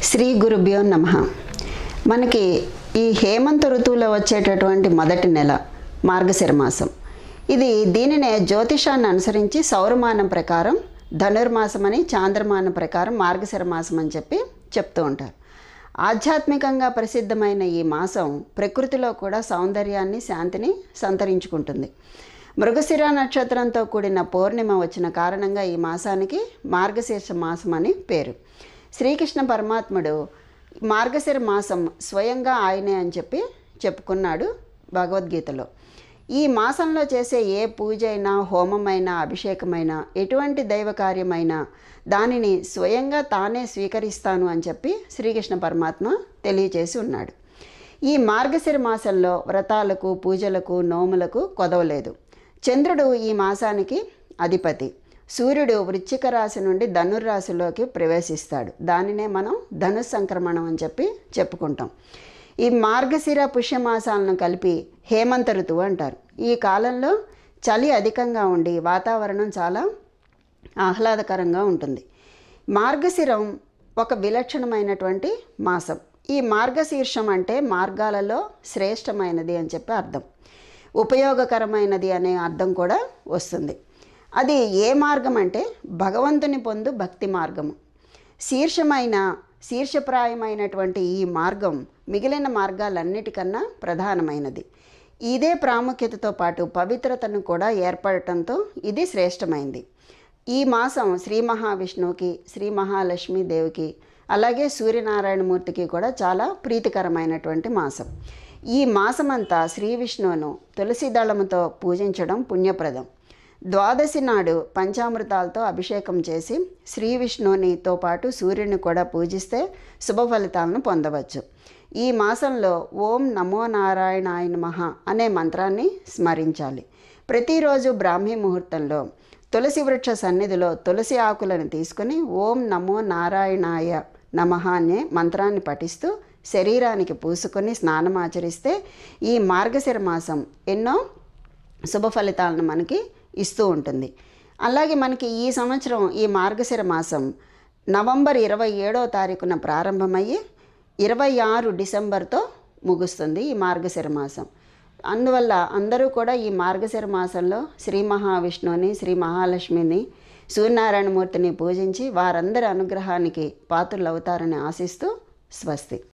శ్రీ గురుభ్యో నమ మనకి ఈ హేమంత ఋతువులో వచ్చేటటువంటి మొదటి నెల మార్గశిర మాసం ఇది దీనినే జ్యోతిషాన్ని అనుసరించి సౌరమానం ప్రకారం ధనుర్మాసం అని చాంద్రమానం ప్రకారం మార్గశిర మాసం అని చెప్పి చెప్తూ ఉంటారు ఆధ్యాత్మికంగా ప్రసిద్ధమైన ఈ మాసం ప్రకృతిలో కూడా సౌందర్యాన్ని శాంతిని సంతరించుకుంటుంది మృగశిర నక్షత్రంతో కూడిన పౌర్ణిమ వచ్చిన కారణంగా ఈ మాసానికి మార్గశీర్ష మాసం అని పేరు శ్రీకృష్ణ పరమాత్ముడు మార్గశిర మాసం స్వయంగా ఆయనే అని చెప్పి చెప్పుకున్నాడు భగవద్గీతలో ఈ మాసంలో చేసే ఏ పూజ అయినా హోమమైనా అభిషేకమైనా ఎటువంటి దైవ కార్యమైనా దానిని స్వయంగా తానే స్వీకరిస్తాను అని చెప్పి శ్రీకృష్ణ పరమాత్మ తెలియచేసి ఉన్నాడు ఈ మార్గశిర మాసంలో వ్రతాలకు పూజలకు నోములకు కొదవలేదు చంద్రుడు ఈ మాసానికి అధిపతి సూర్యుడు వృశ్చిక రాశి నుండి ధనుర్రాశిలోకి ప్రవేశిస్తాడు దానినే మనం ధను సంక్రమణం అని చెప్పి చెప్పుకుంటాం ఈ మార్గశిర పుష్యమాసాలను కలిపి హేమంత ఋతువు అంటారు ఈ కాలంలో చలి అధికంగా ఉండి వాతావరణం చాలా ఆహ్లాదకరంగా ఉంటుంది మార్గశిరం ఒక విలక్షణమైనటువంటి మాసం ఈ మార్గశీర్షం అంటే మార్గాలలో శ్రేష్టమైనది అని చెప్పి అర్థం ఉపయోగకరమైనది అనే అర్థం కూడా వస్తుంది అది ఏ మార్గం అంటే భగవంతుని పొందు భక్తి మార్గము శీర్షమైన శీర్షప్రాయమైనటువంటి ఈ మార్గం మిగిలిన మార్గాలన్నిటికన్నా ప్రధానమైనది ఇదే ప్రాముఖ్యతతో పాటు పవిత్రతను కూడా ఏర్పడటంతో ఇది శ్రేష్టమైంది ఈ మాసం శ్రీ మహావిష్ణువుకి శ్రీ మహాలక్ష్మీ దేవికి అలాగే సూర్యనారాయణమూర్తికి కూడా చాలా ప్రీతికరమైనటువంటి మాసం ఈ మాసమంతా శ్రీ విష్ణువును తులసి దళముతో పూజించడం పుణ్యప్రదం ద్వాదశి నాడు పంచామృతాలతో అభిషేకం చేసి శ్రీ విష్ణువునితో పాటు సూర్యుని కూడా పూజిస్తే శుభ ఫలితాలను పొందవచ్చు ఈ మాసంలో ఓం నమో నారాయణాయ నమః అనే మంత్రాన్ని స్మరించాలి ప్రతిరోజు బ్రాహ్మీ ముహూర్తంలో తులసి వృక్ష సన్నిధిలో తులసి ఆకులను తీసుకుని ఓం నమో నారాయణాయ నమః అనే మంత్రాన్ని పఠిస్తూ శరీరానికి పూసుకొని స్నానం ఆచరిస్తే ఈ మార్గశిర మాసం ఎన్నో శుభ ఫలితాలను మనకి ఇస్తూ ఉంటుంది అలాగే మనకి ఈ సంవత్సరం ఈ మార్గశిర మాసం నవంబర్ ఇరవై ఏడో తారీఖున ప్రారంభమయ్యి ఇరవై ఆరు డిసెంబర్తో ముగుస్తుంది ఈ మార్గశిర మాసం అందువల్ల అందరూ కూడా ఈ మార్గశిర మాసంలో శ్రీ మహావిష్ణువుని శ్రీ మహాలక్ష్మిని సూర్యనారాయణమూర్తిని పూజించి వారందరి అనుగ్రహానికి పాత్రలు అవుతారని ఆశిస్తూ స్వస్తి